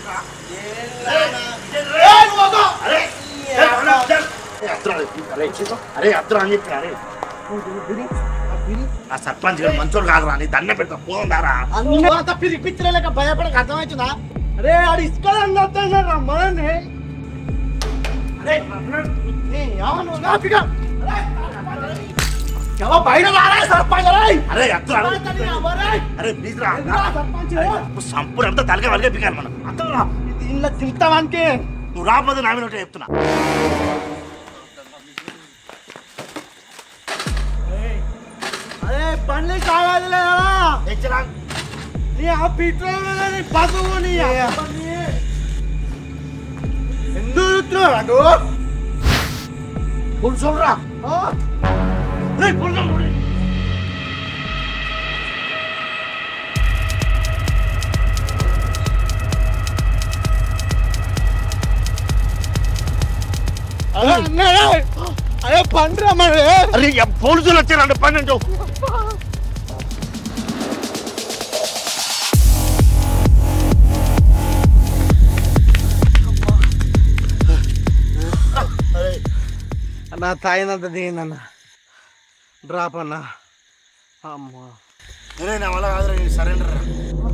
అరే అద్దరు అని చెప్పి అరే ఆ సర్పంచ్ గారు మంచోడు కాదురా నీ దండ పెడతా పోదారా నువ్వు అంత పిరిపించలేక భయపడక అర్థమవుతుందా అరే ఆడు ఇసుక అన్నట్టున్నారా మనల్ని అరే నీ ఎవరు నాపిక ఎవ బయట రారా సర్పంచ్ రే అరే అద్దరు సర్పంచ్ అని ఎవరే? అరే ప్లీజ్ రా ఎందుకురా సర్పంచ్ సంపూర్ అంతా తలగా వలిగే పికాలి మనం అర్థంరా దీనిలో తింటావానికి నువ్వు రాకపోతే నా మీద ఒకటే చెప్తున్నా అరే బండి కావాలి లేదా తెచ్చరా నీ ఆ పెట్రోల్ నీ పసుపు నీ అబ్బని. ఎందుకు చూస్తున్నావు అటు పులుసోడ్రా రే పులుసో అరే అన్నయ్య, అరే పండురా మరి అరే ఎం పోలీసులు వచ్చారంటే పని అంటూ అన్న తాగినంత దిగిందన్న డ్రాప్ అన్న అమ్మా అరే నా వల్ల కాదురా సరెండర్ రా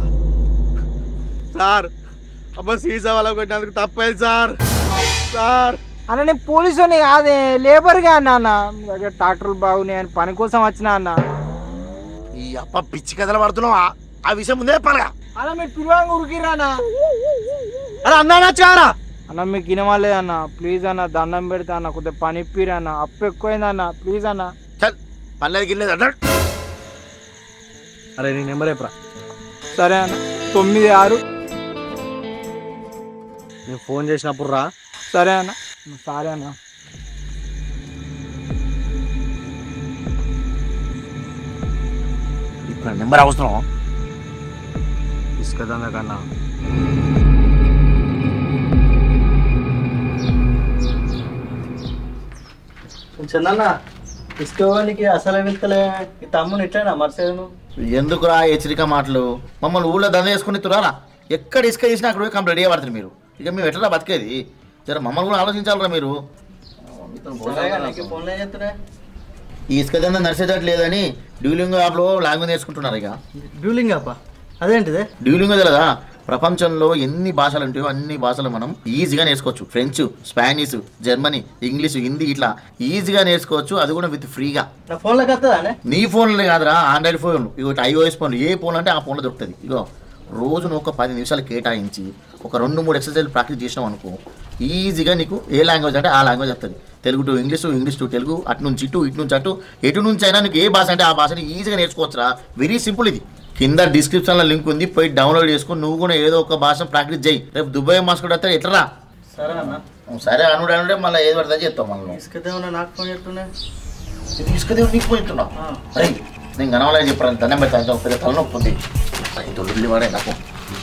సార్ అబ్బా సీసా వాళ్ళ కొట్టినందుకు తప్పేది సార్ సార్ అన్న నేను పోలీసుని కాదే లేబర్గా అన్న అన్న ట్రాక్టర్లు బాగున్నాయి అని పని కోసం వచ్చిన అన్న ఈ అప్ప పిచ్చి కథలు పడుతున్నావా ఆ విషయం ముందే పలగా అన్న మీరు పిలువంగా ఉరికిరానా అరే అన్నా నచ్చారా అన్న మీకు వినవాలేదు అన్న ప్లీజ్ అన్న దండం పెడతా అన్న కొద్దిగా పని ఇప్పిరా అన్న అప్పు ఎక్కువైంది అన్న ప్లీజ్ అన్న చల్ పల్లెకి గిల్లేదు అన్నాడు అరే నీ నెంబర్ ఎప్పుడా సరే అన్న తొమ్మిది ఆరు నేను ఫోన్ చేసినప్పుడు రా సరే అన్న సరే అన్న ఇప్పుడు నెంబర్ అవసరం ఇసుక దంద కన్నా చందన్న ఇసుకోవానికి అసలు వెళ్తలే ఈ తమ్ముని ఎట్లయినా మర్చేను ఎందుకురా హెచ్చరిక మాటలు మమ్మల్ని ఊళ్ళో దంద చేసుకుని తురారా ఎక్కడ ఇసుక తీసినా అక్కడ పోయి కంప్లీట్ చేయబడుతుంది మీరు ఇక మేము ఎట్లా బతికేది జర మమ్మల్ని కూడా ఆలోచించాలరా మీరు ఫోన్లో చేస్తున్నా ఈ ఇసుక దంద నడిచేటట్టు లేదని డ్యూలింగ్ యాప్లో లాంగ్వేజ్ నేర్చుకుంటున్నారు ఇక డ్యూలింగ్ అప్ప అదేంటిదే డ్యూలింగ్ తెలియదా ప్రపంచంలో ఎన్ని భాషలు ఉంటాయో అన్ని భాషలు మనం ఈజీగా నేర్చుకోవచ్చు French Spanish Germany English Hindi ఇట్లా ఈజీగా నేర్చుకోవచ్చు అది కూడా విత్ ఫ్రీగా నా ఫోన్లోకి వస్తుందా నీ ఫోన్లో కాదురా ఆండ్రాయిడ్ ఫోన్ ఇగో ఐఓఎస్ ఫోన్ ఏ ఫోన్ అంటే ఆ ఫోన్లో దొరుకుతుంది ఇగో రోజు నువ్వు ఒక పది నిమిషాలు కేటాయించి ఒక రెండు మూడు ఎక్సర్సైజ్ ప్రాక్టీస్ చేసినావు అనుకో ఈజీగా నీకు ఏ లాంగ్వేజ్ అంటే ఆ లాంగ్వేజ్ వస్తుంది Telugu to English English to Telugu అటు నుంచి ఇటు ఇటు నుంచి అటు ఎటు నుంచి అయినా నీకు ఏ భాష అంటే ఆ భాషని ఈజీగా నేర్చుకోవచ్చురా వెరీ సింపుల్ ఇది కింద డిస్క్రిప్షన్లో లింక్ ఉంది పోయి డౌన్లోడ్ చేసుకొని నువ్వు కూడా ఏదో ఒక భాష ప్రాక్టీస్ చేయి రేపు దుబాయ్ మాస్కుడు వస్తే ఎట్లా సరే అన్న సరే అనుడు అనుడే మళ్ళీ ఏది పడితే చెప్తాం మనం ఇసుకదేమన్నా నాకు ఫోన్ చేస్తున్నా తీసుకుదే నీకు పోతున్నావు అరే నేను కనవలేదు చెప్పాను దండం పెడతాను పెద్ద తలనొప్పి ఉంది అరే దొల్లి వాడే నాకు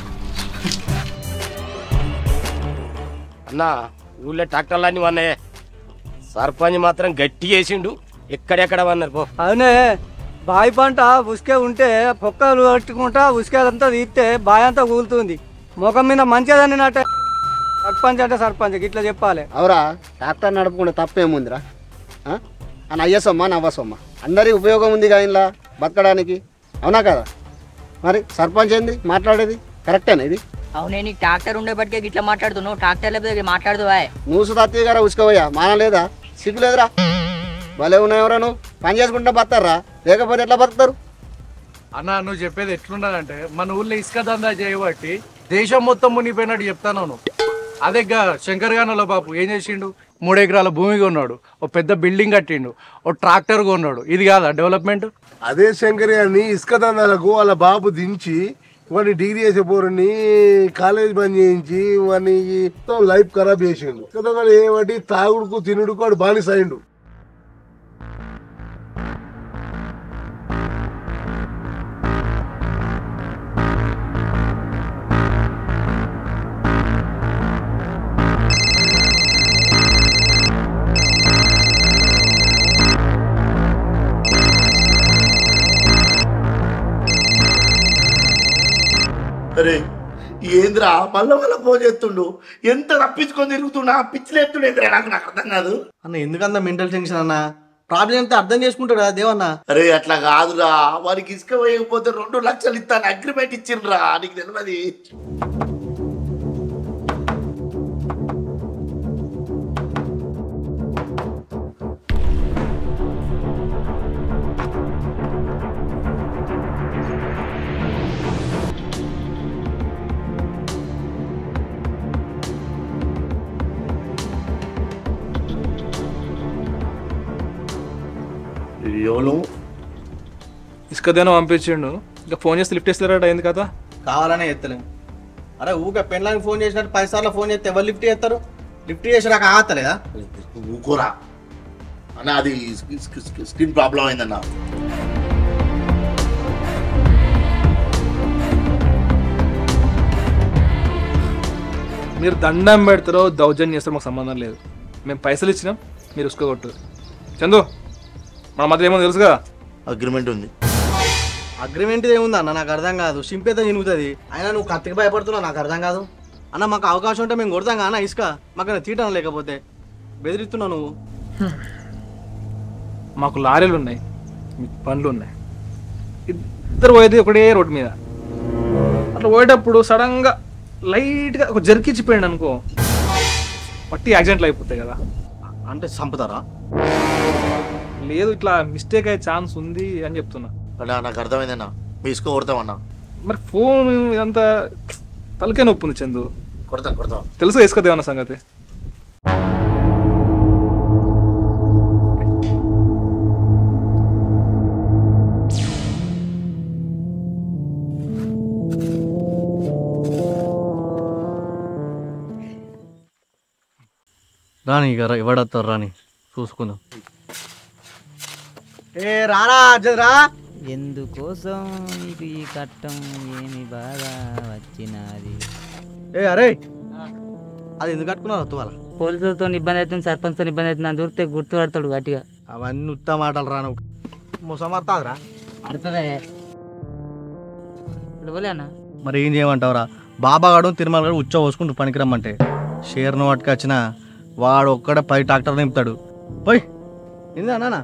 అన్న ఊళ్ళో ట్రాక్టర్లన్నీ వన్నాయే సర్పంచ్ మాత్రం గట్టి చేసిండు ఎక్కడెక్కడ వన్నారు పో అవునే బావి పంట ఉసుకే ఉంటే పొక్కలు కట్టుకుంటా ఉసుకేదంతా తీస్తే బావి అంతా కూలుతుంది ముఖం మీద మంచిదని నట్టే సర్పంచ్ అంటే సర్పంచ్ ఇట్లా చెప్పాలి అవురా ట్రాక్టర్ నడపకుండా తప్పేముందిరా ఆ? అని అయ్యసొమ్మ నవ్వసొమ్మ అందరికి ఉపయోగం ఉంది కదా ఇలా బతకడానికి అవునా కదా మరి సర్పంచ్ ఏంది మాట్లాడేది కరెక్టేనా ఇది అవునే నీకు ట్రాక్టర్ ఉండేపటికే ఇట్లా మాట్లాడుతున్నావు ట్రాక్టర్ లేకపోతే మాట్లాడుతావా నువ్వు సుతత్తయ్య గారా ఉసుకోవయ్యా మాన లేదా సిగ్గు లేదురా భలే ఉన్నాయవరా నువ్వు పని చేసుకుంటా బతారా లేకపోతే ఎట్లా బతుకుతారు అన్న నువ్వు చెప్పేది ఎట్లున్నదంటే మన ఊళ్ళో ఇసుక దందా చేయబట్టి దేశం మొత్తం మునిగిపోయినట్టు చెప్తాను నువ్వు అదే గా శంకర్ గానలో బాబు ఏం చేసిండు మూడు ఎకరాల భూమి కొన్నాడు ఓ పెద్ద బిల్డింగ్ కట్టిండు ఓ ట్రాక్టర్ కొన్నాడు ఇది కాదా డెవలప్మెంట్ అదే శంకర్ గారిని ఇసుక దందాలకు వాళ్ళ బాబు దించి వాడిని డిగ్రీ చేసే పోరని కాలేజ్ బంద్ చేయించి వాడిని మొత్తం లైఫ్ ఖరాబ్ చేసిండు ఇసుక దందాలు ఏమంటే తాగుడుకు తినుడుకు వాడు బానిస అయిండు అరే ఏ ఏంద్రా మళ్ళా మళ్ళా ఫోన్ చేస్తుండు ఎంత తప్పించుకొని తిరుగుతున్నా పిచ్చిలు ఎత్తుండేంద్రా నాకు నాకు అర్థం కాదు అన్న ఎందుకంత మెంటల్ టెన్షన్ అన్న ప్రాబ్లం అంతా అర్థం చేసుకుంటాడు కదా దేవన్న అరే అట్లా కాదురా వారికి ఇసుక వేయకపోతే రెండు లక్షలు ఇస్తాను అగ్రిమెంట్ ఇచ్చిండ్రా నీకు తెలియదు ఎవరు ఇసుక దేనో పంపించిండు ఇంకా ఫోన్ చేస్తే లిఫ్ట్ చేస్తారట అయింది కదా కావాలనే ఎత్తలేము అరే ఊకే పెళ్ళానికి ఫోన్ చేసినట్టు పది సార్లు ఫోన్ చేస్తే ఎవరు లిఫ్ట్ చేస్తారు లిఫ్ట్ చేసి నాకు ఆగత్తలేదా ఊకోరా అన్న అది స్క్రీన్ ప్రాబ్లం అయిందన్న మీరు దండం పెడతారో దౌర్జన్యం చేస్తారో మాకు సంబంధం లేదు మేము పైసలు ఇచ్చినాం మీరు ఇసుక కొట్టు చందు మన మధ్య ఏమో తెలుసు కదా అగ్రిమెంట్ ఉంది అగ్రిమెంట్ ఏముంది అన్న నాకు అర్థం కాదు సింపేత చినుగుతుంది అయినా నువ్వు కత్తికి భయపడుతున్నావు నాకు అర్థం కాదు అన్న మాకు అవకాశం ఉంటే మేము కొడతాం అన్న ఇసుక మాకు తీయటం లేకపోతే బెదిరిస్తున్నావు నువ్వు మాకు లారీలు ఉన్నాయి మీకు బండ్లు ఉన్నాయి ఇద్దరు పోయేది ఒకటే రోడ్డు మీద అట్లా పోయేటప్పుడు సడన్గా లైట్గా ఒక జరికిచ్చిపోయింది అనుకో పట్టి యాక్సిడెంట్లు అయిపోతాయి కదా అంటే చంపుతారా లేదు ఇట్లా మిస్టేక్ అయ్యే ఛాన్స్ ఉంది అని చెప్తున్నా అన్నా నాకు అర్థమైందన్న మీ ఇసుక కొడతామన్నా మరి ఫోన్ ఇదంతా తలకే నొప్పి ఉంది చందు కొడతాం కొడతాం తెలుసు వేసుకోదేమన్న సంగతి రాని ఇక ఎవడత్తారు రాని చూసుకుందాం ఏ రారా రా ఎందుకోసం నీకు ఈ కట్టం ఏమి బాధ వచ్చినది ఏ అరే అది ఎందుకు కట్టుకున్నావు తువాల పోలీసులతో ఇబ్బంది అవుతుంది సర్పంచ్తో ఇబ్బంది అవుతుంది అని దూరితే గుర్తుపడతాడు గట్టిగా అవన్నీ ఉత్త మాటలు రాను ముసమర్తాదిరా పడుతుందే ఇప్పుడు అన్న మరి ఏం చేయమంటావురా బాబాగాడు తిరుమల గారు ఉచ్చ పోసుకుంటూ పనికిరమ్మంటే షేర్ను పట్టుకొచ్చిన వాడు ఒక్కడే పది ట్రాక్టర్ నింపుతాడు పోయి ఏంది అన్నా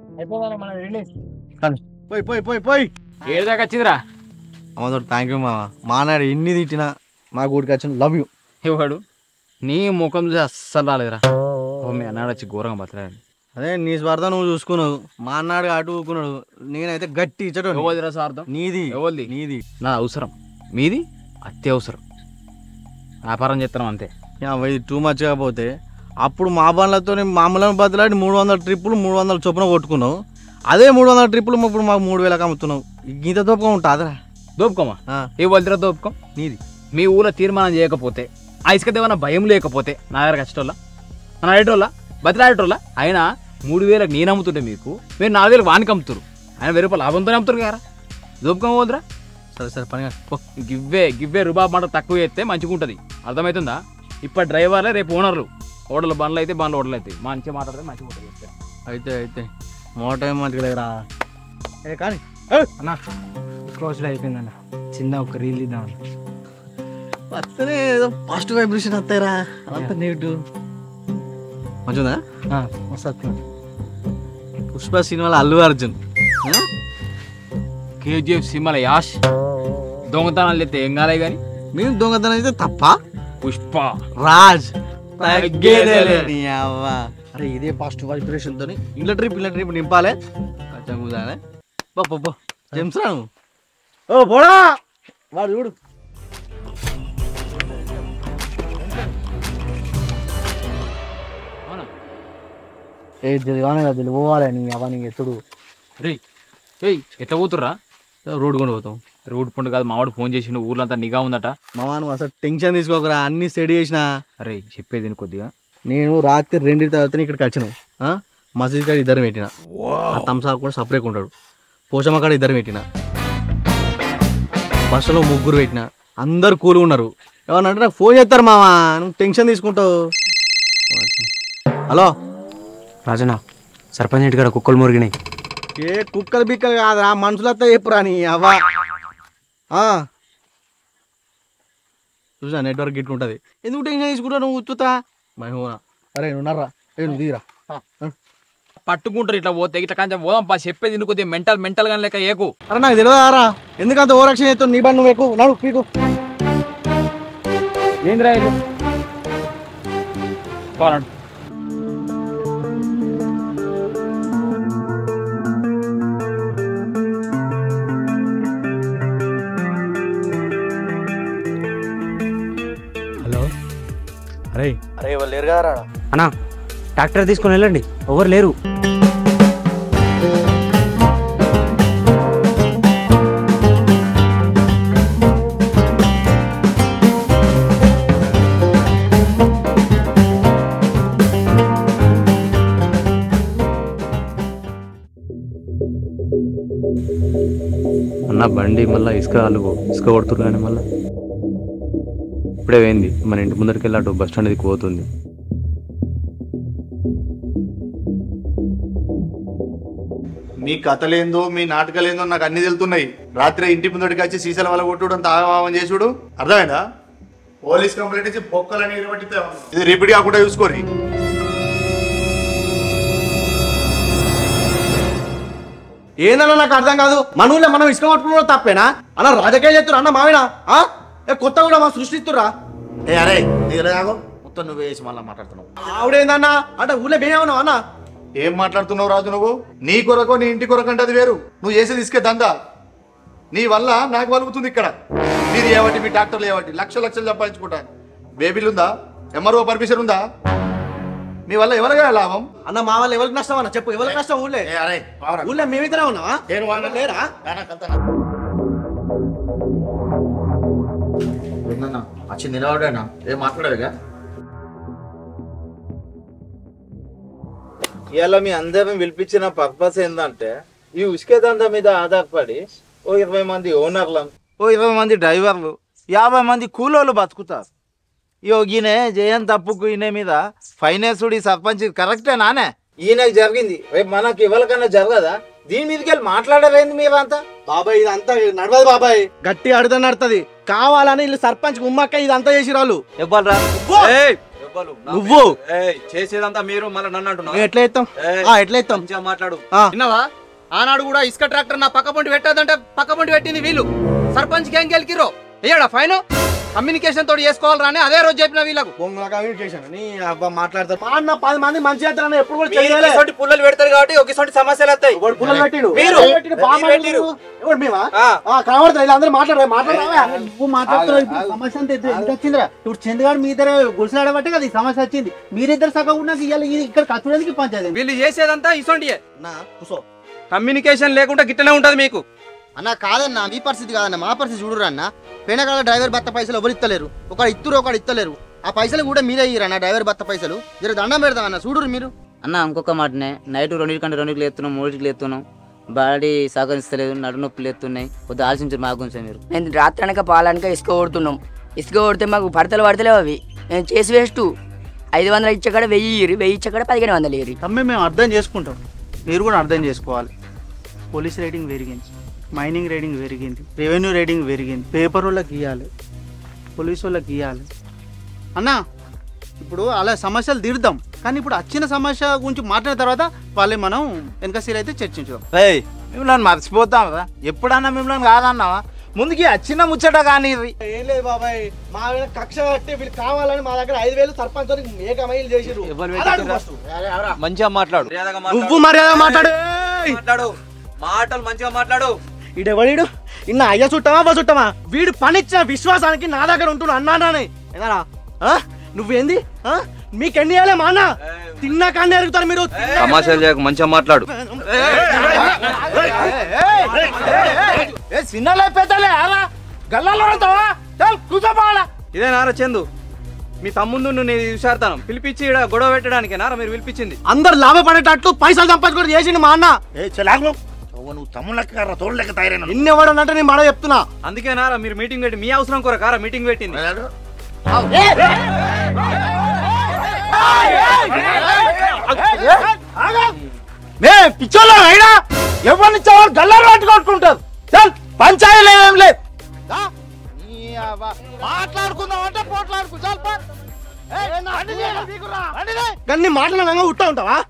పోయి పోయి పోయి పోయి ఏడు దాకా వచ్చిందిరా అమ్మతో థ్యాంక్ యూ మామ మా నాడు ఎన్ని తిట్టినా మా గూడికి వచ్చిన లవ్ యూ ఇవ్వడు నీ ముఖం చూసి అస్సలు రాలేదురా ఓ మీ అన్నాడు వచ్చి ఘోరంగా బతలాడు అదే నీ స్వార్థం నువ్వు చూసుకున్నావు మా అన్నాడు అటు ఊకున్నాడు నేనైతే గట్టి ఇచ్చడు ఎవరిదిరా స్వార్థం నీది ఎవరిది నీది నా అవసరం మీది అత్యవసరం వ్యాపారం చేస్తున్నాం అంతే ఇది టూ మచ్ కాకపోతే అప్పుడు మా బండ్లతో మామూలు బదులాడి మూడు వందల ట్రిప్పులు మూడు వందల చొప్పున కొట్టుకున్నావు అదే మూడు వందల ట్రిప్పులు ఇప్పుడు మాకు మూడు వేలకు అమ్ముతున్నావు ఇంత దూపం ఉంటుందిరా దోపుకోమా ఆ. ఏ వదిలిరా దోపుకో నీది మీ ఊళ్ళో తీర్మానం చేయకపోతే ఆ ఇసుక దేవన భయం లేకపోతే నా దగ్గర కష్టోళ్ళ నా అడేటోళ్ళ బతిలాడేటోళ్ళ అయినా మూడు వేలకు నేను అమ్ముతుంటే మీకు మీరు నాలుగు వేలకు వానికి అమ్ముతారు ఆయన వెయ్యి రూపాయలు లాభంతోనే అమ్ముతారు కదా దోపుకోమ వదిరా సరే సరే పని కాదు. పో. గివ్వే గివ్వే రూబాబు మాట తక్కువ చేస్తే మంచిగా ఉంటుంది అర్థమవుతుందా ఇప్పుడు డ్రైవర్లే రేపు ఓనర్లు ఓడలు బండ్లు అయితే బండ్లు ఓడలు అయితే మంచిగా మాట్లాడితే మంచిగా ఉంటుంది అయితే అయితే మోట ఏం మంచిగా లేదురా ఏ కానీ అన్న క్లోజ్ అయిపోయిందన్న చిన్న ఒక రీల్ ఇద్దాం వస్తేనే ఏదో పాజిటివ్ వైబ్రేషన్ వస్తాయిరా అంత నెగిటివ్ మంచిదా వస్తుంది పుష్ప సినిమాలో అల్లు అర్జున్ ఆ? కేజీఎఫ్ సినిమాల యాష్ దొంగతనాలు అయితే ఏం కాలే కానీ మేము దొంగతనం అయితే తప్ప పుష్ప రాజ్ తగ్గేదేలే. నీ అవ్వ. అరే ఇదే పాజిటివ్ వైబ్రేషన్ తోని ఇళ్ళ ట్రిప్ ఇళ్ళ ట్రిప్ నింపాలే కొంచెం కూదానే పో పో, పో జెమ్స్ రా నువ్వు ఓ పోడా వాడు చూడు ఏ తెలియగానే కదా పోవాలి నీ అవ్వ నీ ఎత్తుడు రే ఏయ్ ఎట్లా పోతుర్రా రోడ్డు కొని పోతాం రోడ్ పండు కాదు మావాడు ఫోన్ చేసిండు ఊర్లంతా నిఘా ఉందట మామ నువ్వు అసలు టెన్షన్ తీసుకోకరా అన్ని స్టడీ చేసిన అరే చెప్పేది విను కొద్దిగా నేను రాత్రి రెండింటి తర్వాత ఇక్కడికి వచ్చినావు ఆ? మసీద్ కాడ ఇద్దరు పెట్టిన ఆ తంసా కూడా సపరేట్ ఉంటాడు పోషమ్మ కాడ ఇద్దరు పెట్టిన బస్సులో ముగ్గురు పెట్టిన అందరు కూల్ ఉన్నారు ఏమన్నా అంటే నాకు ఫోన్ చేస్తారు మామ నువ్వు టెన్షన్ తీసుకుంటావు హలో రాజన్న సర్పంచ్ ఇంటి కాడ కుక్కలు మురిగినాయి ఏ కుక్కలు బిక్కలు కాదురా మనుషులతో చెప్పురా నీ అవ్వ ఆ. చూసా నెట్వర్క్ గిట్ల ఉంటుంది ఎందుకు టెన్షన్ తీసుకుంటా నువ్వు ఉత్తుతా మహిమోనా అరే నువ్వు నర్రా ఏ నువ్వు తీరా పట్టుకుంటారు ఇట్లా పోతే ఇట్లా కొంచెం పోదాం పా చెప్పేది ఇందుకు కొద్దిగా మెంటల్ మెంటల్ గాని లెక్క ఏకు అరే నాకు తెలియదారా ఎందుకంత ఓరక్షణ చేస్తావు నీ బండి నువ్వు ఎక్కువ నడు పీకు ఏంద్రా ఇది పోరాడు హలో అరే అరే వాళ్ళు లేరు కదా అన్నా ట్రాక్టర్ తీసుకొని వెళ్ళండి ఎవరు లేరు అన్న బండి మళ్ళీ ఇసుక అలుగు ఇసుక కొడుతురు కానీ మళ్ళీ ఇప్పుడే పోయింది మన ఇంటి ముందరికి వెళ్ళి అటు బస్ స్టాండ్ దిక్కు పోతుంది మీ కథలేందో మీ నాటకాలేందో నాకు అన్ని తెలుతున్నాయి రాత్రి ఇంటి ముందడికి వచ్చి సీసాల వల్ల కొట్టుడు తాగవామని చేసుడు అర్థమైందా పోలీస్ కంప్లైంట్ ఇచ్చి బొక్కలని ఇరవట్టితే ఇది రిపీట్ కాకుండా చూసుకోరి ఏందన్నా నాకు అర్థం కాదు మన ఊళ్ళో మనం ఇసుక పట్టుకున్న తప్పేనా అన్న రాజకీయాలు చేస్తున్నా అన్న మావినా ఆ? ఏ కొత్త కూడా మా సృష్టిస్తురా ఏ అరే నీకు మొత్తం నువ్వు వేసి మళ్ళీ మాట్లాడుతున్నావు ఆవిడేందన్నా అంటే ఊళ్ళో మేమేమన్నావు అన్న ఏం మాట్లాడుతున్నావు రాజు నువ్వు నీ కొరకో నీ ఇంటి కొరకు అంటే అది వేరు నువ్వు చేసేది ఇసుకే దందా నీ వల్ల నాకు వలుగుతుంది ఇక్కడ మీరు ఏవటి మీ డాక్టర్లు ఏవటి లక్ష లక్షలు సంపాదించుకుంటా బేబీలు ఉందా ఎంఆర్ఓ పర్మిషన్ ఉందా మీ వల్ల ఎవరిగా లాభం అన్న మా వాళ్ళు ఎవరికి నష్టం అన్న చెప్పు ఎవరికి నష్టం ఊళ్ళే ఏ అరే బావరా. ఊళ్ళో మేమిద్దరే ఉన్నావా నేను వాడిన లేరా రానా, కలుతానా? ఏందన్నా వచ్చి నిలబడానా ఏం మాట్లాడేగా ఇవాళ మీ అందరిని పిలిపించిన పర్పస్ ఏంటంటే ఈ ఉసుకే దంద మీద ఆధారపడి ఓ ఇరవై మంది ఓనర్లు ఓ ఇరవై మంది డ్రైవర్లు యాభై మంది కూలోళ్ళు బతుకుతారు ఇగో ఈయన జయన్ తప్పుకు ఈయన మీద ఫైనాన్స్ ఈ సర్పంచ్ కరెక్టే నానే ఈయనకి జరిగింది రేపు మనకి ఎవరికన్నా జరగదా దీని మీదకి వెళ్ళి మాట్లాడరేంది మీరంతా బాబాయ్ ఇదంతా నడవదు బాబాయ్ గట్టి అడుగుతా నడుతుంది కావాలని వీళ్ళు సర్పంచ్ ఉమ్మక్క ఇదంతా చేసి రాళ్ళు ఇవ్వాలరా నువ్వు చేసేదంతా మీరు మళ్ళీ నన్ను అంటున్నావు మేము ఎట్లా ఎత్తాం ఆ, ఎట్లా ఎత్తాం మంచిగా మాట్లాడు ఆ. విన్నావా ఆనాడు కూడా ఇసుక ట్రాక్టర్ నా పక్క పొంటి పెట్టదంటే పక్క పొంటి పెట్టింది వీళ్ళు సర్పంచ్ ఏం గెలికిరో అయ్యాడా ఫైన్ కమ్యూనికేషన్ తోటి చేసుకోవాలరా అని అదే రోజు చెప్పిన వీళ్ళకు బొంగుల కమ్యూనికేషన్ నీ అబ్బా మాట్లాడతారు మా అన్న పది మంది మంచి చేస్తారని ఎప్పుడు కూడా చేయలే ఇటువంటి పుల్లలు పెడతారు కాబట్టి ఒకటి సమస్యలు వస్తాయి ఎవడు పుల్లలు పెట్టిండు మీరు. ఎవడు పెట్టిండు? బాగా మీరు పెట్టిరు. మాట్లాడు. ఎవడు మేమా ఆ. ఆ, కనబడతారు వీళ్ళందరూ మాట్లాడరా మాట్లాడరా నువ్వు మాట్లాడుతున్నావు ఇప్పుడు సమస్య అంతా ఎత్తు- ఎంత వచ్చిందిరా ఇప్పుడు చంద్రగాడు మీ ఇద్దరు గుడిసలాడబట్టే కదా ఈ సమస్య వచ్చింది మీరిద్దరు సగం ఉన్నాక ఇవాళ ఇది ఇక్కడ కట్టుడానికి పంచాయతీ వీళ్ళు చేసేదంతా ఇసొంటియే నా కూసో కమ్యూనికేషన్ లేకుండా గిట్టనే ఉంటది మీకు అన్న కాదన్న మీ పరిస్థితి కాదన్న మా పరిస్థితి చూడరు అన్న పోయినకాల డ్రైవర్ భర్త పైసలు ఎవరు ఇస్తలేరు ఒకడు ఇత్తురు ఒకడు ఇస్తలేరు ఆ పైసలు కూడా మీరే ఇయ్యరన్న డ్రైవర్ భర్త పైసలు జర దండం పెడదాం అన్న చూడురు మీరు అన్న ఇంకొక మాటనే నైట్ రెండింటి కంటే రెండుకి లేస్తున్నాం మూడింటికి లేస్తున్నాం బాడీ సహకరిస్తలేదు నడు నొప్పులు లేస్తున్నాయి కొద్దిగా ఆలోచించారు మా గురించి మీరు నేను రాత్రి అనక పాలనక ఇసుక కొడుతున్నాం ఇసుక కొడితే మాకు పడతలు పడతలేవు అవి నేను చేసి వేస్ట్ ఐదు వందలు ఇచ్చక్కడ వెయ్యి ఇయ్యిరి వెయ్యి ఇచ్చక్కడ పదిహేను వందలు ఇయ్యి తమ్మే మేము అర్థం చేసుకుంటాం మీరు కూడా అర్థం చేసుకోవాలి పోలీస్ రేటింగ్ పెరిగింది మైనింగ్ రేటింగ్ పెరిగింది రెవెన్యూ రేటింగ్ పెరిగింది పేపర్ వాళ్ళకి ఇవ్వాలి పోలీస్ వాళ్ళకి ఇవ్వాలి అన్న ఇప్పుడు అలా సమస్యలు తీరుద్దాం కానీ ఇప్పుడు వచ్చిన సమస్య గురించి మాట్లాడిన తర్వాత వాళ్ళే మనం వెనక సీల్ అయితే చర్చించుదాం రేయ్ మిమ్మల్ని మర్చిపోతాం కదా ఎప్పుడన్నా మిమ్మల్ని కాదన్నావా ముందుకి వచ్చిన ముచ్చట కానీ ఏం లేదు బాబాయ్ మా మీద కక్ష కట్టి వీళ్ళు కావాలని మా దగ్గర ఐదు వేలు సర్పంచ్ ఏకమైలు చేసిరు అలాంటి ఫస్ట్. మంచిగా మాట్లాడు నువ్వు మర్యాద మాట్లాడు మాట్లాడు మాటలు మంచిగా మాట్లాడు ఈడెవడీడు ఇన్న అయ్య చుట్టమా బా చుట్టమా వీడు పనిచ్చిన విశ్వాసానికి నా దగ్గర ఉంటున్నా అన్నానని ఏదన్నా ఆ? నువ్వేంది ఆ? మీకెన్ని వేయాలి మా అన్న తిన్నా కానీ ఎరుగుతారు మీరు సమాచారం చేయక మంచిగా మాట్లాడు ఏ చిన్నలే పెద్దలే అలా గల్లలో ఉంటావా కూర్చోపోవాలా ఇదే నారా చందు మీ తమ్ముందు నేను విచారతాను పిలిపించి ఈడ గొడవ పెట్టడానికి నారా మీరు పిలిపించింది అందరు లాభపడేటట్లు పైసలు సంపాదించుకుంటూ చేసిండు మా అన్న ఏ చెలాగు నువ్వు తమ్ముడు లెక్క కర్ర తోడు లెక్క తయారైన ఇన్నెవడనంటే నేను మాట చెప్తున్నా అందుకే నారా మీరు మీటింగ్ పెట్టి మీ అవసరం కొర కారా మీటింగ్ పెట్టింది మే పిచ్చోళ్ళ అయినా ఎవరిని చావాలి గల్లాలు పట్టుకొట్టుకుంటారు చల్ పంచాయతీ ఏం లేదు దా. ఈ మాట్లాడుకుందాం అంటే పోట్లాడుకు చాలు పా. ఏయ్, బండి తీయ్, దిగురా. బండి తీయ్. కానీ నీ మాటలు వెంగా ఉంటా ఉంటావా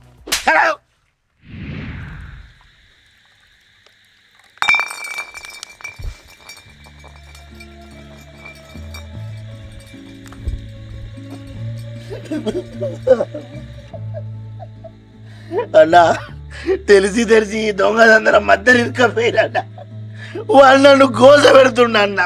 అన్నా తెలిసి తెలిసి ఈ దొంగదందరం మధ్య ఇరుకపోయినట వాళ్ళు నన్ను గోస పెడుతున్నా అన్న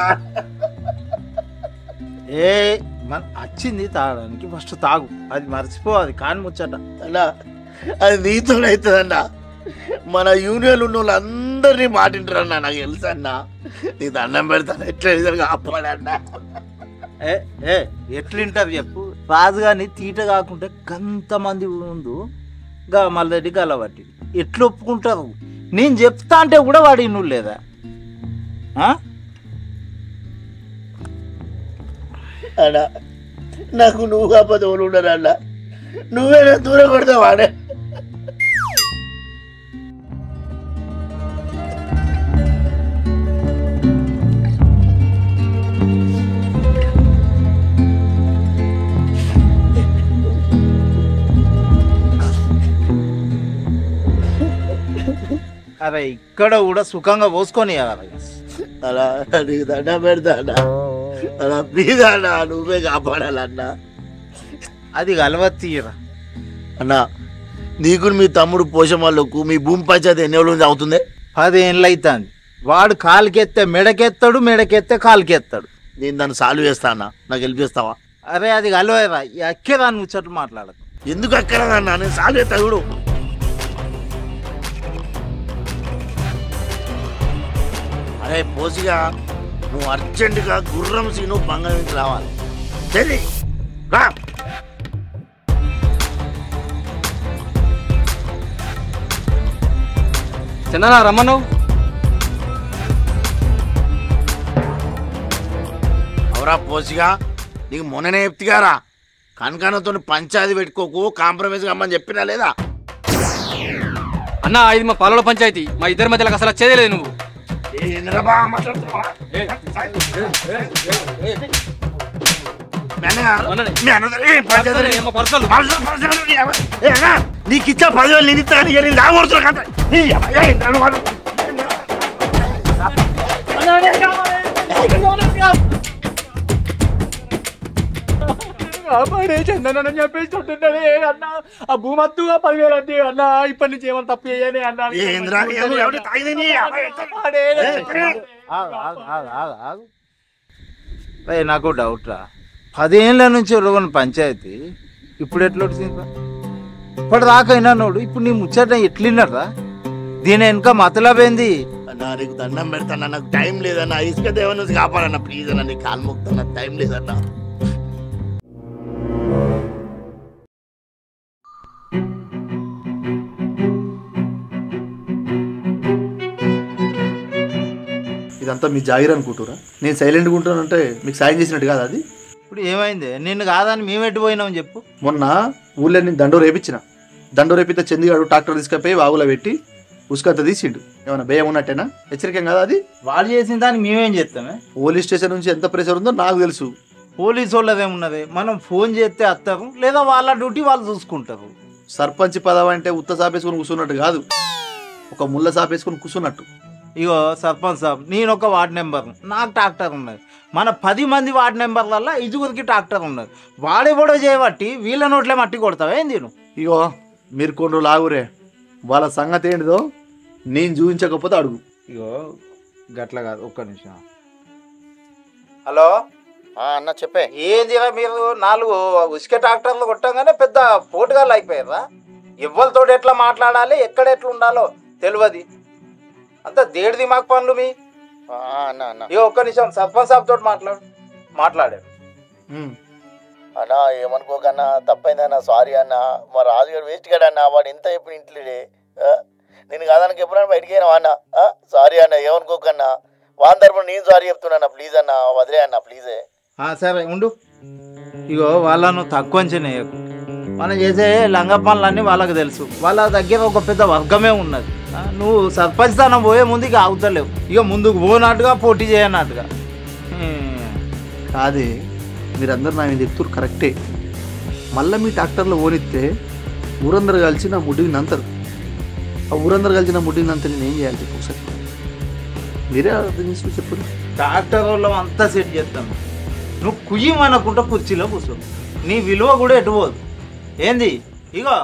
ఏ మన వచ్చింది తాగడానికి ఫస్ట్ తాగు అది మర్చిపో అది కాని ముచ్చట అన్నా అది నీతో అవుతుందన్నా మన యూనియన్ ఉన్న వాళ్ళందరినీ మాటింటారన్నా నాకు తెలుసు అన్నా నీ దండం పెడతాను ఎట్లా నిజంగా ఆపాడన్నా ఏ ఏ ఎట్లుంటారు చెప్పు రాజుగాని తీట కాకుంటే గంతమంది ముందు గా మల్లెడ్డి గలబట్టి ఎట్లు ఒప్పుకుంటారు నేను చెప్తా అంటే కూడా వాడి నువ్వు లేదా ఆ? అన్నా నాకు నువ్వు కాకపోతే వాళ్ళు ఉండరు అన్న నువ్వే నన్ను దూరం కొడతావాడే అరే ఇక్కడ కూడా సుఖంగా పోసుకొని అలా నీకు దండం పెడతా అన్నా అలా ప్లీజ్ అన్నా నువ్వే కాపాడాలన్నా అది కలవత్తీరా అన్నా నీకు మీ తమ్ముడు పోషమాళ్ళకు మీ భూమి పంచాయతీ ఎన్ని రోజుల నుంచి అవుతుంది పదేళ్ళు అవుతుంది వాడు కాలుకెత్తే మెడకెత్తాడు మెడకెత్తే కాలుకెత్తాడు నేను దాన్ని సాల్వ్ చేస్తా అన్న నాకు హెల్ప్ చేస్తావా అరే అది కలవరా ఎక్కేదాన్ని ముచ్చట్లు మాట్లాడదు ఎందుకు అక్కడదన్నా నేను సాల్వ్ చేస్తా చూడు అరే పోసిగా నువ్వు అర్జెంటుగా గుర్రం సీను బంగారం నుంచి రావాలి సరే రా చిన్న రమ్మను అవరా పోసిగా నీకు మొన్ననే చెప్తిగారా కనకనతో పంచాయతీ పెట్టుకోకు కాంప్రమైజ్ కమ్మని చెప్పినా లేదా అన్న ఇది మా పాలలో పంచాయతీ మా ఇద్దరి మధ్యలో అసలు వచ్చేదే లేదు నువ్వు ఏందిరా బాగా మాట్లాడుతున్నావా? నీకు ఇచ్చా పదివేలు నేను ఇస్తా కానీ నేను లాగొడుతున్నా కదా నీ అమ్మ, ఏ, నన్ను వాడు. కాపాడే చందన చెప్పేస్తుంటున్నాడే అన్న ఆ భూమత్తుగా పదివేలు అంతే అన్న ఇప్పటి నుంచి ఏమైనా తప్పు చేయని అన్న ఏందిరా, ఎవరు- ఎవరు తాగింది నీ అమ్మ, కాపాడే. ఆగు, ఆగు, ఆగు, ఆగు, ఆగు. రే, నాకు డౌట్ రా పదేళ్ళ నుంచి ఉన్న పంచాయతీ ఇప్పుడు ఎట్లా వచ్చింది ఇప్పుడు దాకైనా నోడు ఇప్పుడు నీ ముచ్చట ఎట్లున్నారా దీని వెనక మతలబేంది అన్నా నీకు దండం పెడతానా నాకు టైం లేదన్నా ఇసుక దేవన్ నుంచి కాపాడన్నా ప్లీజ్ అన్న నీ కాలు మొక్కుతున్నా టైం లేదన్నా ఇదంతా మీ జాగిర్ అనుకుంటురా నేను సైలెంట్గా ఉంటానంటే మీకు సాయం చేసినట్టు కాదు అది ఇప్పుడు ఏమైంది నిన్ను కాదని మేము ఎటు పోయినాం చెప్పు మొన్న ఊళ్ళో నేను దండో రేపించిన దండో రేపితే చందిగాడు ట్రాక్టర్ తీసుకపోయి వాగులో పెట్టి ఉసుకంత తీసిండు ఏమైనా భయం ఉన్నట్టేనా హెచ్చరికం కదా అది వాళ్ళు చేసిన దానికి మేమేం చేస్తామే పోలీస్ స్టేషన్ నుంచి ఎంత ప్రెషర్ ఉందో నాకు తెలుసు పోలీసు వాళ్ళదేమున్నది మనం ఫోన్ చేస్తే వస్తారు లేదా వాళ్ళ డ్యూటీ వాళ్ళు చూసుకుంటారు సర్పంచ్ పదవి అంటే ఉత్త సాపేసుకొని కూర్చున్నట్టు కాదు ఒక ముళ్ళ సాపేసుకొని కూర్చున్నట్టు ఇగో సర్పంచ్ సాబ్ నేను ఒక వార్డ్ నెంబర్ నాకు ట్రాక్టర్ ఉన్నది మన పది మంది వార్డ్ నెంబర్లల్లో ఇజుగురికి ట్రాక్టర్ ఉన్నది వాడెవడో చేయబట్టి వీళ్ళ నోట్లే మట్టి కొడతావే నేను ఇగో మీరు కొన్ని రోజులు ఆగురే వాళ్ళ సంగతి ఏంటిదో నేను చూపించకపోతే అడుగు ఇగో గట్ల కాదు ఒక్క నిమిషం హలో అన్న చెప్పే ఏందిరా మీరు నాలుగు ఉసుక ట్రాక్టర్లు కొట్టంగానే పెద్ద పోటుగాళ్ళు అయిపోయారా ఎవరితో ఎట్లా మాట్లాడాలి ఎక్కడ ఎట్లా ఉండాలో తెలియదు అంత దేడి దిమాగ్ పనులు మీ అన్న అన్న ఇక ఒక్క నిమిషం సర్పంచ్ సాబ్ తోటి మాట్లాడు మాట్లాడారు అన్నా ఏమనుకోకన్నా తప్పైందన్నా సారీ అన్న మా రాజుగారు వేస్ట్ గాడు అన్న వాడు ఎంత ఎప్పుడు ఇంట్లోనే ఆ? నేను కాదానికి ఎప్పుడైనా బయటికి అయినా అన్న సారీ అన్న ఏమనుకోకన్నా వాని తరపున నేను సారీ చెప్తున్నా ప్లీజ్ అన్న వదిలే అన్న ప్లీజే ఆ, సరే ఉండు ఇగో వాళ్ళను తక్కువ అంచనా వేయకు. మనం చేసే లంగ పనులన్నీ వాళ్ళకి తెలుసు వాళ్ళ దగ్గర ఒక పెద్ద వర్గమే ఉన్నది ఆ, నువ్వు సర్పంచ్ స్థానం పోయే ముందు ఇక ఆగుతలేవు ఇక ముందుకు పోనట్టుగా పోటీ చేయనట్టుగా హ్మ్. కాదే మీరందరూ నా మీద చెప్తురు కరెక్టే మళ్ళీ మీ ట్రాక్టర్లో ఓనిస్తే ఊరందరూ కలిసి నా ముడ్డిని నంతరు ఆ ఊరందరూ కలిసి నా ముడ్డిని నంత నేను ఏం చేయాలి చెప్పు ఒకసారి మీరే అర్థం చేసుకుని చెప్పండి డాక్టర్ వాళ్ళు అంతా సెట్ చేస్తాం నువ్వు కుయ్యమనకుండా కుర్చీలో కూర్చో నీ విలువ కూడా ఎటు పోదు ఏంది ఇగో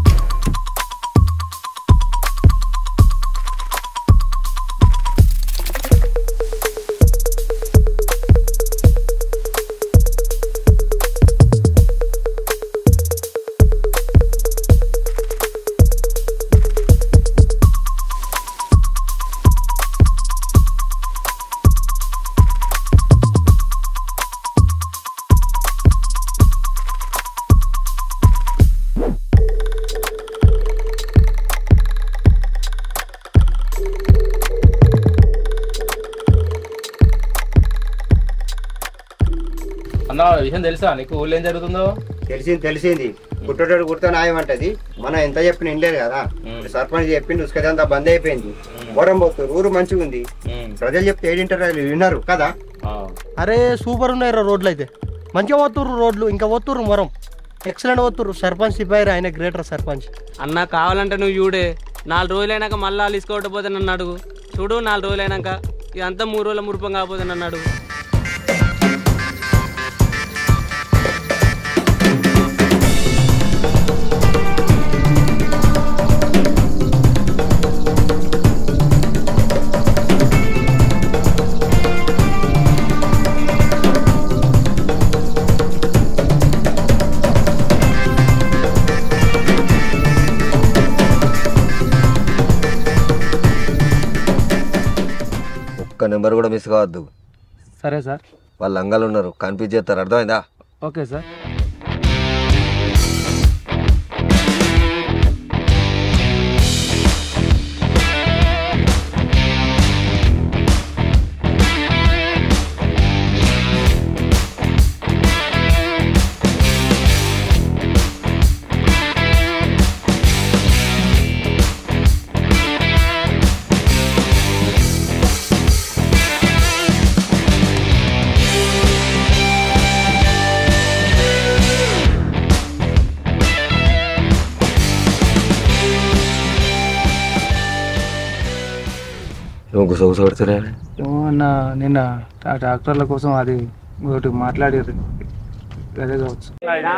అన్న విషయం తెలుసా నీకు ఊళ్ళో ఏం జరుగుతుందో తెలిసింది తెలిసింది కుట్టేటోడు కుడితే న్యాయం అంటది మనం ఎంత చెప్పిన వినలేదు కదా ఇప్పుడు సర్పంచ్ చెప్పింది ఉసుకదంతా బంద్ అయిపోయింది ఓరం పోతుంది ఊరు మంచిగా ఉంది ప్రజలు చెప్తే ఏడింటారు వాళ్ళు విన్నారు కదా అరే సూపర్ ఉన్నాయి రా రోడ్లు అయితే మంచిగా పోతుర్రు రోడ్లు ఇంకా పోతుర్రు మొరం ఎక్సలెంట్ పోతుర్రు సర్పంచ్ సిపాయి ఆయన గ్రేటర్ సర్పంచ్ అన్న కావాలంటే నువ్వు చూడే నాలుగు రోజులైనాక మళ్ళీ వాళ్ళు ఇసుకోకపోతే నన్ను అడుగు చూడు నాలుగు రోజులైనాక ఇదంతా మూడు రోజుల మురుపం కాకపోతే నన్ను అడుగు ఒక్క నెంబర్ కూడా మిస్ కావద్దు సరే సార్ వాళ్ళు అంగాలు ఉన్నారు కన్ఫ్యూజ్ చేస్తారు అర్థమైందా ఓకే సార్ నువ్వు గుసగుసపడుతురా అన్న నిన్న ఆ డాక్టర్ల కోసం అది ఒకటి మాట్లాడారు అదే కావచ్చు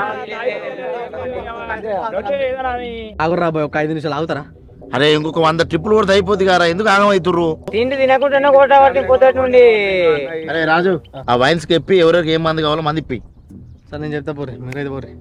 ఆగురా బాయ్ ఒక ఐదు నిమిషాలు ఆగుతారా అరే ఇంకొక వంద ట్రిప్పులు కూడా అయిపోద్ది కదా ఎందుకు ఆగం అవుతుర్రు తిండి తినకుండానే కొట్టబట్టి పొద్దుటి నుండి అరే రాజు ఆ వైన్స్ చెప్పి ఎవరికి ఏం మంది కావాలో మంది ఇప్పి సార్ నేను చెప్తా పోరే మీరైతే పోరే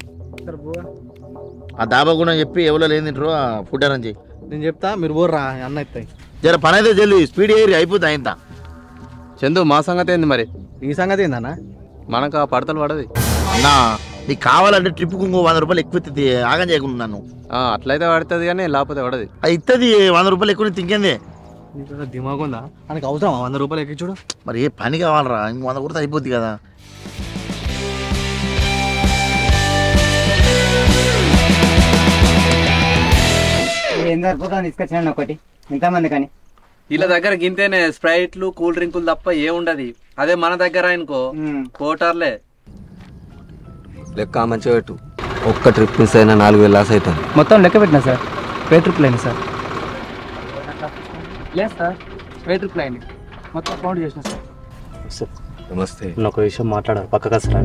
ఆ దాబా కూడా చెప్పి ఎవరో లేని తింటారు ఆ ఫుడ్ అరేంజ్ చేయి నేను చెప్తా మీరు పోర్రా అన్న ఎత్తాయి జర పని అయితే చెల్లి స్పీడ్ ఏరి అయిపోద్ది అయింత చందు మా సంగతి ఏంది మరి ఈ సంగతి ఏందన్నా మనకు ఆ పడతలు పడది అన్నా నీకు కావాలంటే ట్రిప్కు ఇంకో వంద రూపాయలు ఎక్కువ ఇస్తుంది ఆగం చేయకుండా నన్ను ఆ, అట్లయితే పడుతుంది కానీ లేకపోతే పడది అది ఇస్తుంది వంద రూపాయలు ఎక్కువ తింకేంది దిమాగ్ ఉందా మనకు అవసరం వంద రూపాయలు ఎక్కి చూడు మరి ఏ పని కావాలరా ఇంకో వంద కూడా అయిపోద్ది కదా ఏం సరిపోతుంది తీసుకొచ్చాను ఒకటి ఇంతమంది కానీ వీళ్ళ దగ్గర గింతేనే స్ప్రైట్లు కూల్ డ్రింకులు తప్ప ఏముండదు అదే మన దగ్గర అనుకో కోటర్లే లెక్క మంచిగా పెట్టు ఒక్క ట్రిప్ మిస్ అయినా నాలుగు వేలు లాస్ అవుతాను మొత్తం లెక్క పెట్టినా sir pay trip line sir లేదు సార్ పే ట్రిప్ లైన్ మొత్తం కౌంట్ చేసిన సార్ నమస్తే ఒక విషయం మాట్లాడాలి పక్కకు అసలు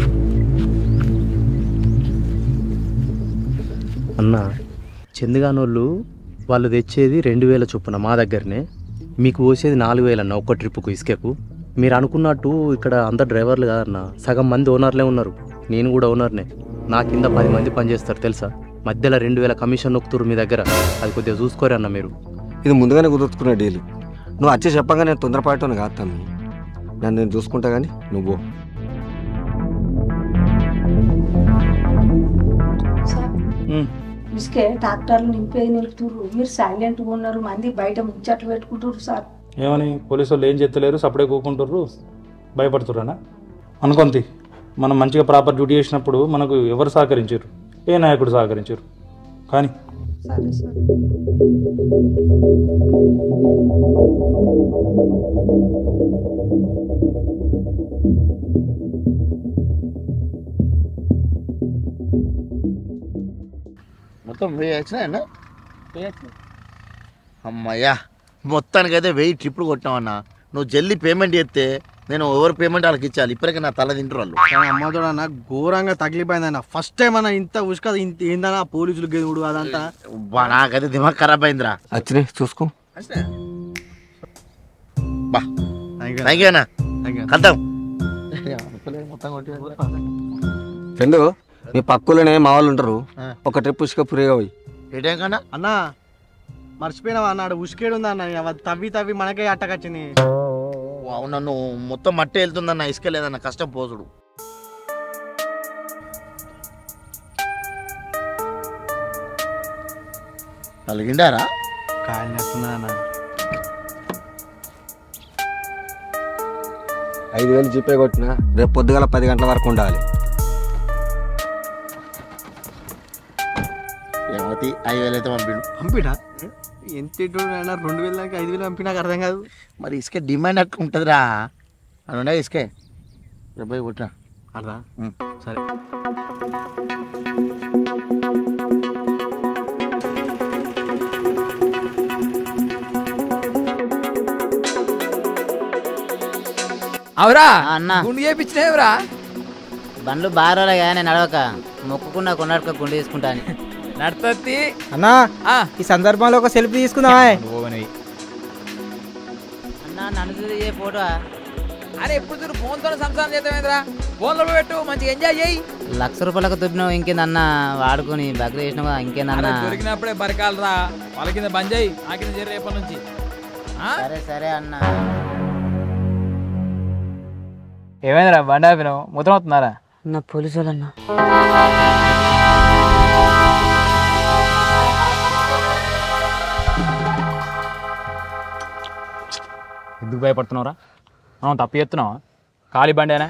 అన్న చందుగానోళ్ళు వాళ్ళు తెచ్చేది రెండు వేల చొప్పున మా దగ్గరనే మీకు పోసేది నాలుగు వేలు అన్న ఒక్క ట్రిప్కు ఇసుకకు మీరు అనుకున్నట్టు ఇక్కడ అందరు డ్రైవర్లు కాదన్న సగం మంది ఓనర్లే ఉన్నారు నేను కూడా ఓనర్నే నా కింద పది మంది పనిచేస్తారు తెలుసా మధ్యలో రెండు వేల కమిషన్ నొక్కుతురు మీ దగ్గర అది కొద్దిగా చూసుకోరే అన్న మీరు ఇది ముందుగానే కుదుర్చుకున్న డీల్ నువ్వు వచ్చి చెప్పంగా నేను తొందరపాటును కాదు తమ్మి నన్ను నేను చూసుకుంటా కానీ నువ్వు ఇసుకే ట్రాక్టర్లు నింపేది నిలుపుతుర్రు మీరు సైలెంట్గా ఉన్నారు మంది బయట ముచ్చట్లు పెట్టుకుంటారు సార్ ఏమని పోలీసు వాళ్ళు ఏం చెప్తలేరు సపడే కూకుంటారు భయపడుతుర్రనా అనుకుంది మనం మంచిగా ప్రాపర్ డ్యూటీ చేసినప్పుడు మనకు ఎవరు సహకరించారు ఏ నాయకుడు సహకరించారు కానీ సరే సార్ మొత్తం వెయ్యి వచ్చినాయన్నా అమ్మయ్యా మొత్తానికైతే వెయ్యి ట్రిప్పులు కొట్టామన్నా నువ్వు జల్దీ పేమెంట్ చేస్తే నేను ఎవరు పేమెంట్ వాళ్ళకి ఇచ్చాలి ఇప్పటికే నా తల తింటారు వాళ్ళు అమ్మతోడు అన్న ఘోరంగా తగిలిపోయింది అన్న ఫస్ట్ టైం అన్న ఇంత ఉసుక ఇంత ఏందన్నా పోలీసులు గెదుడు అదంతా బా నాకైతే దిమాగ్ ఖరాబ్ అయిందిరా వచ్చినాయి చూసుకో బా థ్యాంక్ యూ అన్న కద్దాం మొత్తం కొట్టి ఫ్రెండ్ మీ పక్కలోనే మా వాళ్ళు ఉంటారు ఒక ట్రిప్ ఇసుక ఫ్రీగా పోయి ఏ టైం కన్నా అన్న మర్చిపోయినావా అన్నాడు ఉసుకేడు ఉంది అన్న ఇక తవ్వి తవ్వి మనకే అట్టకొచ్చింది అవునా నువ్వు మొత్తం మట్టి వెళ్తుందన్న ఇసుక లేదన్న కష్టం పోసుడు కలిగిండారా కాయలు నేస్తున్నా అన్న ఐదు వేలు జీపే కొట్టిన రేపు పొద్దుగల పది గంటల వరకు ఉండాలి ఏమవుతి ఐదు వేలు అయితే పంపిండు పంపిడా ఎంత ఇటు అన్న రెండు వేల దాకా ఐదు వేలు పంపి నాకు అర్థం కాదు మరి ఇసుక డిమాండ్ అట్లా ఉంటుందిరా అని ఉండే ఇసుకే రేపు పోయి కొట్టినా అర్థా సరే అవురా అన్న గుండు చేపించినవురా బండ్లు బారోలా కానీ నడవక మొక్కుకున్న కొన్నాడుక గుండు తీసుకుంటాను నడుతుంది అన్నా ఈ సందర్భంలో ఒక సెల్ఫీ తీసుకుందామా అన్న నన్ను చూసి ఏ ఫోటో అరే ఎప్పుడు చూడు ఫోన్తో సంసారం చేద్దామేంద్రా ఫోన్లో పెట్టు మంచిగా ఎంజాయ్ చేయి లక్ష రూపాయలకు తుప్పినావు ఇంకేందన్న వాడుకొని బగ్ర చేసినావా ఇంకేందన్న అరే దొరికినప్పుడే బరకాలరా వాళ్ళ కింద బంద్ చేయి నా కింద చేరి రేపటి నుంచి ఆ? సరే సరే అన్న ఏమైందిరా బండి ఆపినావు మొత్తం అవుతున్నారా నా పోలీసు వాళ్ళన్నా ఎందుకు భయపడుతున్నావురా మనం తప్పు చేస్తున్నావా ఖాళీ బండేనా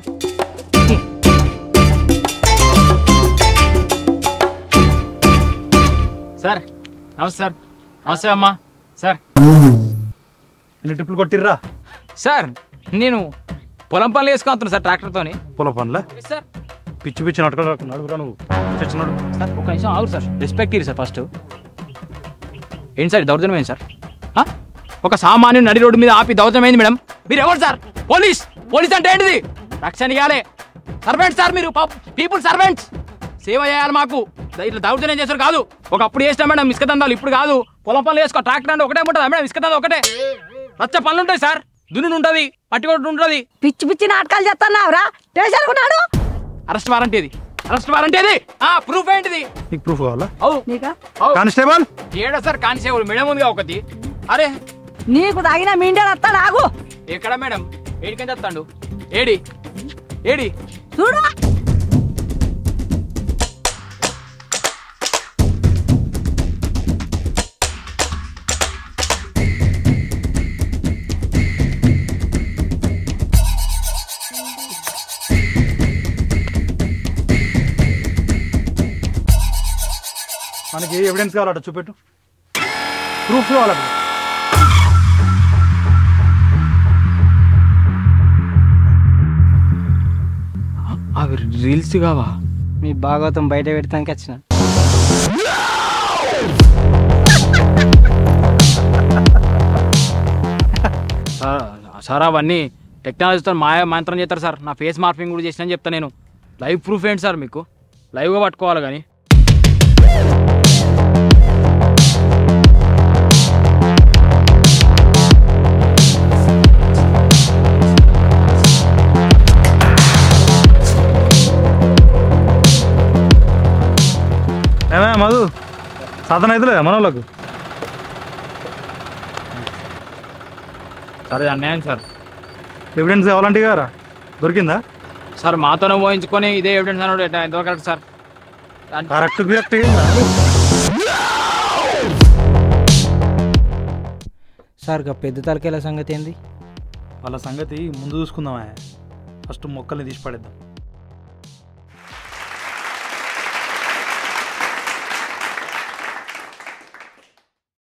సార్ నమస్తే సార్ నమస్తే అమ్మా సార్ ఎన్ని ట్రిప్పులు కొట్టిర్రా సార్ నేను పొలం పనులు వేసుకుంటున్నాను సార్ ట్రాక్టర్తోని పొలం పనుల సార్ పిచ్చి పిచ్చి నడక నడుగురా నువ్వు చచ్చినాడు సార్ ఒక నిమిషం ఆగు సార్ రెస్పెక్ట్ ఇరు సార్ ఫస్ట్ ఏంటి సార్ దౌర్జన్యం ఏంటి సార్ ఆ? ఒక సామాన్యుడు నడి రోడ్డు మీద ఆపి దౌర్జన్యం అయింది మేడం మీరు ఎవరు సార్ పోలీస్ పోలీస్ అంటే ఏంటిది రక్షణ ఇవ్వాలి సర్వెంట్ సార్ మీరు పీపుల్ సర్వెంట్స్ సేవ చేయాలి మాకు ద- ఇట్లా దౌర్జన్యం చేశారు కాదు ఒకప్పుడు చేసినా మేడం ఇసుక దందాలు ఇప్పుడు కాదు పొలం పనులు వేసుకో ట్రాక్టర్ అంటే ఒకటే ఉంటుందా మేడం ఇసుక దందా ఒకటే రచ్చ పనులు ఉంటాయి సార్ దున్నుడు ఉంటుంది పట్టుకోవడం ఉంటుంది పిచ్చి పిచ్చి నాటకాలు చేస్తున్నావురా స్టేషన్ ఉన్నాడు అరెస్ట్ వారంట్ ఇది అరెస్ట్ వారంట్ ఇది ఆ ప్రూఫ్ ఏంటిది నీకు ప్రూఫ్ కావాలా అవు నీకా కానిస్టేబుల్ ఏడా సార్ కానిసేవులు మేడం ఉందిగా ఒకటి అరే నీకు తగిన మిండేడు వస్తాడు ఆగు ఎక్కడ మేడం ఏడికని చెప్తాడు ఏడి ఏడి చూడు మనకి ఎవిడెన్స్ కావాలట చూపెట్టు ప్రూఫ్ కావాలట అవి రీల్స్ కావా మీ భాగవతం బయట పెడతానికి వచ్చిన సార్ సార్ అవన్నీ టెక్నాలజీతో మాయ మంత్రం చేస్తారు సార్ నా ఫేస్ మార్పింగ్ కూడా చేసిన చెప్తా నేను లైవ్ ప్రూఫ్ ఏంటి సార్ మీకు లైవ్గా పట్టుకోవాలి కానీ ఏమే మధు సాధన అవుతలేదా మన వాళ్ళకు సరే అన్యాయం సార్ ఎవిడెన్స్ కావాలంటే గారా దొరికిందా సార్ మాతోనే ఊహించుకొని ఇదే ఎవిడెన్స్ అన్నాడు ఎట్లా- ఎంతవరకు correct sir correct correct sir గా పెద్ద తలకేల సంగతి ఏంది వాళ్ళ సంగతి ముందు చూసుకుందామా ఫస్ట్ మొక్కల్ని తీసి పడేద్దాం